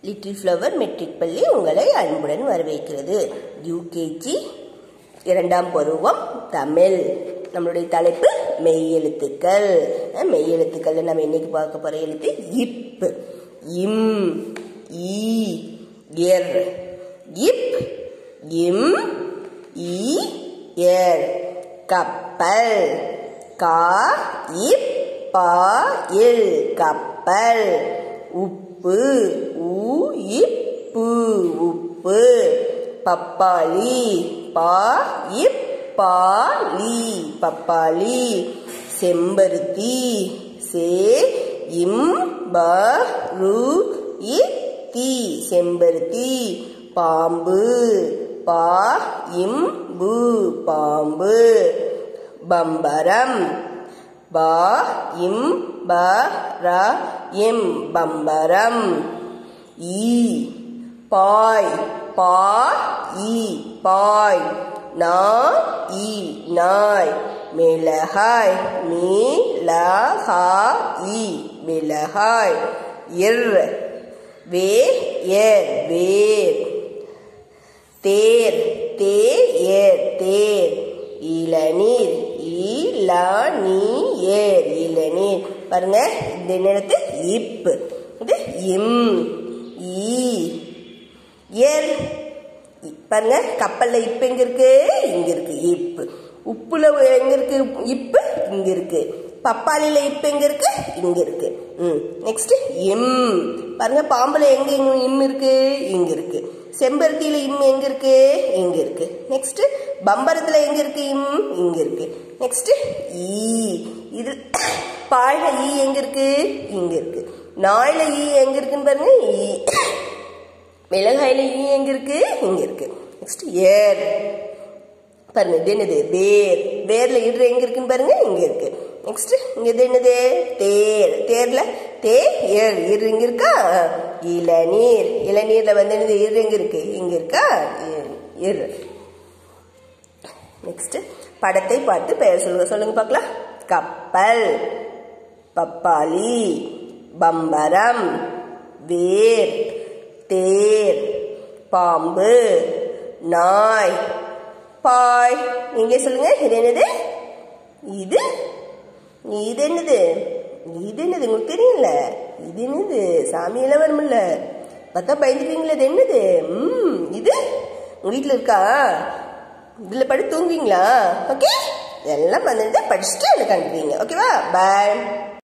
little flower matric பள்ளி உங்களை அன்புடன் வரவேற்கிறது யூகேஜி இரண்டாம் பருவம் தமிழ் நம்மளுடைய தலைப்பு மெய் எழுத்துக்கள் அஹ் மெய் எழுத்துக்கள் நம்ம இன்னைக்கு பார்க்க போற எழுத்து இப் இம் ஈ எர் இப் இம் ஈ எர் கப்பல் கா இப் பா இல் கப்பல் உப்பு உ இப்பு உப்பு பப்பாளி பா இப் பாலி பப்பாளி செம்பருத்தி சே இம் ப ரு தி செம்பருத்தி பாம்பு பா இம் பு பாம்பு பம்பரம் பா இம் ப ர இம் பம்பரம் ஈ பாய் பா ஈ பாய் நா ஈ நாய் மிளகாய் மீ ல ஹா ஈ மிளகாய் இர் வே ஏர் வேர் தேர் தே ஏர் தேர் இளநீர் இளநீர் இளநீர் பாருங்க இந்த நேரத்து இப்பு இது இம் ஈ ஏர் பாருங்க கப்பல்ல இப்ப எங்க இருக்கு இங்க இருக்கு இப்பு உப்புல எங்க இருக்கு இப்பு இங்க இருக்கு பப்பாளியில இப்ப எங்க இருக்கு இங்க இருக்கு ம் நெக்ஸ்ட் எம் பாருங்க பாம்புல எங்க எங்க இம் இருக்கு இங்க இருக்கு செம்பருத்தியில இம் எங்க இருக்கு இங்க இருக்கு நெக்ஸ்ட் பம்பரத்துல எங்க இருக்கு இம் இங்க இருக்கு நெக்ஸ்ட் ஈ இது பாய்ல ஈ எங்க இருக்கு இங்க இருக்கு நாயில ஈ எங்க இருக்குன்னு பாருங்க ஈ மிளகாயில ஈ எங்க இருக்கு இங்க இருக்கு நெக்ஸ்ட் ஏர் பாருங்க இது என்னது வேர் வேர்ல இடுற எங்க இருக்குன்னு பாருங்க இங்க இருக்கு நெக்ஸ்ட் இங்க இது என்னது தேர் தேர்ல தே ஏர் இரு இங்க இருக்கா இளநீர் இளநீர்ல வந்து என்னது இரு எங்க இருக்கு இங்க இருக்கா இரு நெக்ஸ்ட் படத்தை பார்த்து பெயர் சொல்லுங்க சொல்லுங்க பார்க்கலாம் கப்பல் பப்பாளி பம்பரம் வேர் தேர் பாம்பு நாய் பாய் நீங்க சொல்லுங்க இது என்னது இது இது என்னது இது என்னது உங்களுக்கு தெரியல இது என்னது சாமியெல்லாம் வரும்ல பார்த்தா பயந்துக்கிறீங்களா இது என்னது ம் இது உங்க வீட்டில் இருக்கா இதில் படுத்து தூங்குவீங்களா ஓகே எல்லாம் வந்து படிச்சுட்டு எனக்கு அனுப்புவீங்க ஓகேவா பாய்